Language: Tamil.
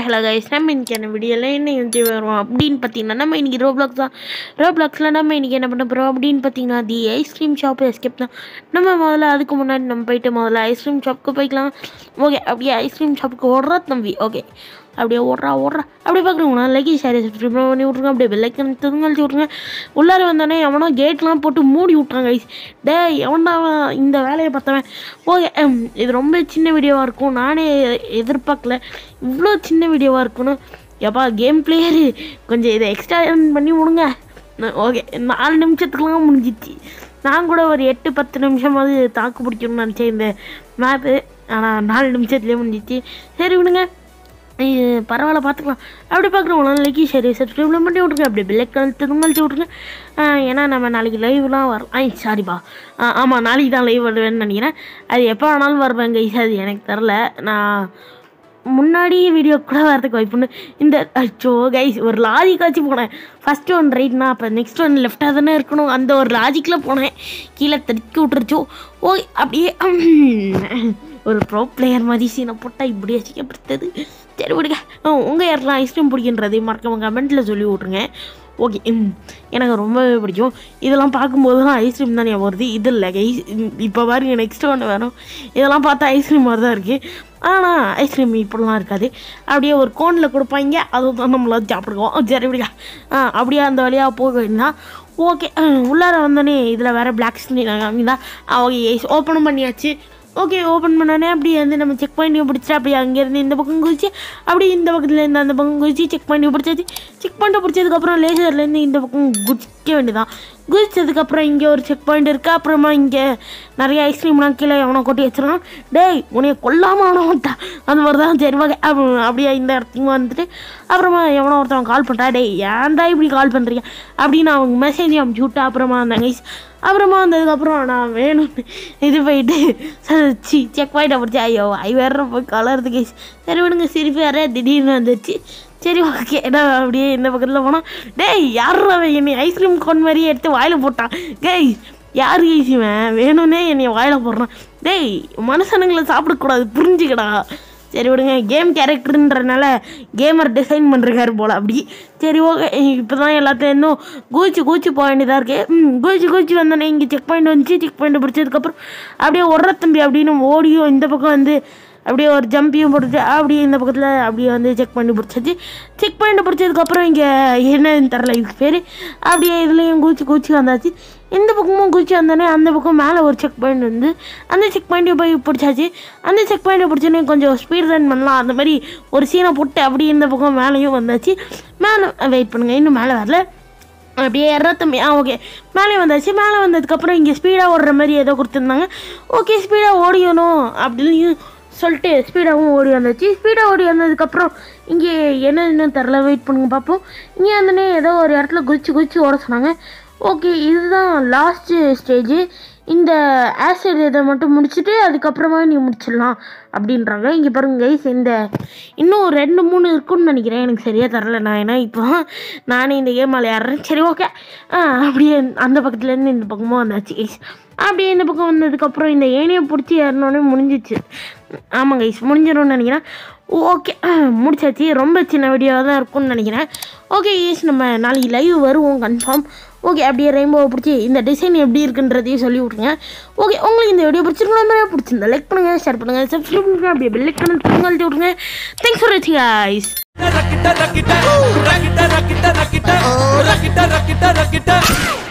ஹலோ கைஸ் நம்ம இன்னைக்கு என்ன வீடியோவில் என்ன வந்து வருவோம் அப்படின்னு பார்த்தீங்கன்னா நம்ம இன்னைக்கு ரோப்ளாக்ஸ் தான் ரோப்ளாக்ஸில் நம்ம இன்னைக்கு என்ன பண்ண போகிறோம் அப்படின்னு பார்த்தீங்கன்னா தி ஐஸ்கிரீம் ஷாப் எஸ்கேப் தான் நம்ம முதல்ல அதுக்கு முன்னாடி நம்ம போயிட்டு முதல்ல ஐஸ்கிரீம் ஷாப்புக்கு போய்க்கலாம் ஓகே அப்படியே ஐஸ்கிரீம் ஷாப்புக்கு ஓடுறா தம்பி ஓகே அப்படியே ஓடுறா ஓடுறா அப்படியே பார்க்குறோங்களா லைக் ஷேர் சப்ஸ்கிரைப் பண்ணி விட்ருங்க அப்படியே பெல்லைக்கன் திருங்கழிச்சு விட்ருங்க உள்ளார வந்தோடனே எவனோ கேட்லாம் போட்டு மூடி விட்றாங்க கைஸ் டேய் எவன்டா அவன் இந்த வேலையை பார்த்தவன் ஓகே இது ரொம்ப சின்ன வீடியோவாக இருக்கும் நானே எதிர்பார்க்கல இவ்வளோ சின்ன வீடியோவாக இருக்கும்னு எப்பா கேம் பிளேயரு கொஞ்சம் இதை எக்ஸ்ட்ரா பண்ணி விடுங்க ஓகே நாலு நிமிஷத்துக்குலாம் முடிஞ்சிச்சு நான் கூட ஒரு எட்டு பத்து நிமிஷமாவது தாக்கு பிடிக்கணும்னு நினச்சேன் இந்த மேப்பு ஆனால் நாலு நிமிஷத்துலேயே முடிஞ்சிச்சு சரி விடுங்க இது பரவாயில்ல பார்த்துக்கலாம் அப்படி பார்க்குறவங்களா லைக் சரி சப்ஸ்கிரைப்லாம் பண்ணி விட்ருங்க அப்படி பெல்லைக் திருங்கழிச்சு விட்ருங்க ஆ, ஏன்னா நம்ம நாளைக்கு லைவ்லாம் வரோம் ஐ சாரிப்பா ஆமாம் நாளைக்கு தான் லைவ் வருவேன்னு நினைக்கிறேன் அது எப்போ வேணாலும் வருவேன் கைஸ் அது எனக்கு தெரில நான் முன்னாடி வீடியோ கூட வரதுக்கு வாய்ப்புண்டு இந்த அச்சோ கைஸ் ஒரு லாஜிக்காச்சு போனேன் ஃபஸ்ட்டு ஒன் ரைட்னா அப்போ நெக்ஸ்ட் ஒன் லெஃப்டாக தானே இருக்கணும் அந்த ஒரு லாஜிக்கில் போனேன் கீழே தடுக்கி விட்டுருச்சோ ஓ அப்படியே ஒரு ப்ரோ பிளேயர் மாதிரி சீனை போட்டால் இப்படி அசிக்கப்படுத்தது சரி விடுங்க உங்கள் யாரெல்லாம் ஐஸ்கிரீம் பிடிக்கின்றது மறக்காம கமெண்ட்டில் சொல்லி விட்ருங்க ஓகே ம் எனக்கு ரொம்பவே பிடிக்கும் இதெல்லாம் பார்க்கும்போது தான் ஐஸ்கிரீம் தான் ஞாபகம் வருது இது இல்லை கைஸ் இப்போ பாருங்க நெக்ஸ்ட் ஒன்று வேணும் இதெல்லாம் பார்த்தா ஐஸ்கிரீம் மாதிரி தான் இருக்குது ஆனால் ஐஸ்கிரீம் இப்படிலாம் இருக்காது அப்படியே ஒரு கோனில் கொடுப்பாங்க அதுவும் தான் நம்மளாம் சாப்பிடுவோம் சரி விடுங்க ஆ அப்படியே அந்த வழியாக போக வேண்டியதான் ஓகே உள்ளார வந்தோடனே இதில் வேறு பிளாக் ஸ்க்ரீன் தான் ஓகே ஓப்பனும் பண்ணியாச்சு ஓகே ஓப்பன் பண்ணோடனே அப்படியே வந்து நம்ம செக் பண்ணி பிடிச்சி அப்படியே அங்கேருந்து இந்த பக்கம் குதிச்சு அப்படியே இந்த பக்கத்தில் இருந்து அந்த பக்கம் குதிச்சு செக் பண்ணி பிடிச்சாச்சு செக் பண்ணிட்டு பிடிச்சதுக்கப்புறம் லேசர்லேருந்து இந்த பக்கம் குதிக்க வேண்டியதான் குதிச்சதுக்கப்புறம் இங்கே ஒரு செக் பாயிண்ட் இருக்குது அப்புறமா இங்கே நிறைய ஐஸ்கிரீம்லாம் கீழே எவனோ கொட்டி வச்சிருக்கான் டேய் உன்னைய கொல்லாமல் அவனை மாட்டான் அந்த மாதிரி தான் சரி வகை அப்படியே இந்த இடத்துக்கு வந்துட்டு அப்புறமா எவனோ ஒருத்தவன் கால் பண்ணுறா டேய் ஏன்டா இப்படி கால் பண்ணுறீங்க அப்படின்னு அவங்க மெசேஜ் அனுப்பிச்சி விட்டா அப்புறமா அந்த கைஸ் அப்புறமா வந்ததுக்கப்புறம் நான் வேணும்னு இது போயிட்டு சி செக் பாயிண்ட் பிடிச்சி ஐயோ ஐ வேற போய் கலருது கைஸ் சரி விடுங்க சிரிப்பு வேற திடீர்னு வந்துச்சு சரி ஓகே நான் அப்படியே இந்த பக்கத்தில் போனோம் டேய் யார் அவன் என்னை ஐஸ்கிரீம் கோன் மாதிரியே எடுத்து வாயில் போட்டான் டேய் யார் கைஸ் இவன் வேணும்னே என்னை வாயில் போடுறான் டேய் மனுஷனுங்களை சாப்பிடக்கூடாது புரிஞ்சுக்கடா சரி விடுங்க கேம் கேரக்டர்ன்றனால கேமர் டிசைன் பண்ணுறாரு போல் அப்படி சரி ஓகே இப்போ தான் எல்லாத்தையும் இன்னும் கூச்சி கூச்சி போக வேண்டியதாக இருக்குது ம் கூச்சி கூச்சி வந்தோடனே இங்கே செக் பாயிண்ட் வந்துச்சு செக் பாயிண்ட் பிடிச்சதுக்கப்புறம் அப்படியே ஒர்ற தம்பி அப்படின்னு ஓடியும் இந்த பக்கம் வந்து அப்படியே ஒரு ஜம்பியும் போட்டுட்டு அப்படியே இந்த பக்கத்தில் அப்படியே வந்து செக் பண்ணி பிடிச்சாச்சு செக் பண்ணி பிடிச்சதுக்கப்புறம் இங்கே என்னன்னு தெரில இதுக்கு பேர் அப்படியே இதுலேயும் கூச்சி கூச்சி வந்தாச்சு இந்த பக்கமும் குச்சி வந்தோடனே அந்த பக்கம் மேலே ஒரு செக் பாயிண்ட் வந்து அந்த செக் பாயிண்ட்டையும் போய் பிடிச்சாச்சு அந்த செக் பாயிண்ட்டை பிடிச்சோன்னே கொஞ்சம் ஸ்பீட் ரன் பண்ணலாம் அந்த மாதிரி ஒரு சீனை போட்டு அப்படி இந்த பக்கம் மேலேயும் வந்தாச்சு மேலே வெயிட் பண்ணுங்கள் இன்னும் மேலே வரல அப்படியே இரத்தம்பி ஆ ஓகே மேலே வந்தாச்சு மேலே வந்ததுக்கப்புறம் இங்கே ஸ்பீடாக ஓடுற மாதிரி ஏதோ கொடுத்துருந்தாங்க ஓகே ஸ்பீடாக ஓடியணும் அப்படின்னு சொல்லிட்டு ஸ்பீடாகவும் ஓடி வந்தாச்சு ஸ்பீடாக ஓடி வந்ததுக்கப்புறம் இங்கே என்னன்னு தெரில வெயிட் பண்ணுங்க பார்ப்போம் இங்கே வந்தோடனே ஏதோ ஒரு இடத்துல குதிச்சு குதிச்சு ஓட சொன்னாங்க ஓகே இதுதான் லாஸ்ட்டு ஸ்டேஜு இந்த ஆசிட் இதை மட்டும் முடிச்சுட்டு அதுக்கப்புறமா நீ முடிச்சிடலாம் அப்படின்றாங்க இங்கே பாருங்க கைஸ் இந்த இன்னும் ஒரு ரெண்டு மூணு இருக்குன்னு நினைக்கிறேன் எனக்கு சரியாக தரல நான் ஏன்னா இப்போ நானே இந்த கேம் விளையாடுறேன் சரி ஓகே அப்படியே அந்த பக்கத்துலேருந்து இந்த பக்கமாக வந்தாச்சு கைஸ் அப்படியே இந்த பக்கம் வந்ததுக்கப்புறம் இந்த ஏனியை பிடிச்சி ஏறினோடனே முடிஞ்சிச்சு ஆமாம் கைஸ் முடிஞ்சிடும்னு நினைக்கிறேன் ஓகே முடிச்சாச்சு ரொம்ப சின்ன வீடியோவாக தான் இருக்கும்னு நினைக்கிறேன் ஓகே கைஸ் நம்ம நாளைக்கு லைவ் வருவோம் கன்ஃபார்ம் ஓகே அப்படியே ரெயின்போவை பிடிச்சி இந்த டிசைன் எப்படி இருக்குன்றதையும் சொல்லி விட்ருங்க ஓகே உங்களுக்கு இந்த வீடியோ பிடிச்சிருக்கணும் பிடிச்சிருந்தா லைக் பண்ணுங்கள் ஷேர் பண்ணுங்கள் சப்ஸ்கிரைப் பண்ணுங்கள் அப்படியே பெல்லைக்கன் திருங்கல் விட்ருங்க தேங்க்ஸ் ஃபார் வாட்சிங் guys rakita rakita rakita rakita rakita rakita rakita rakita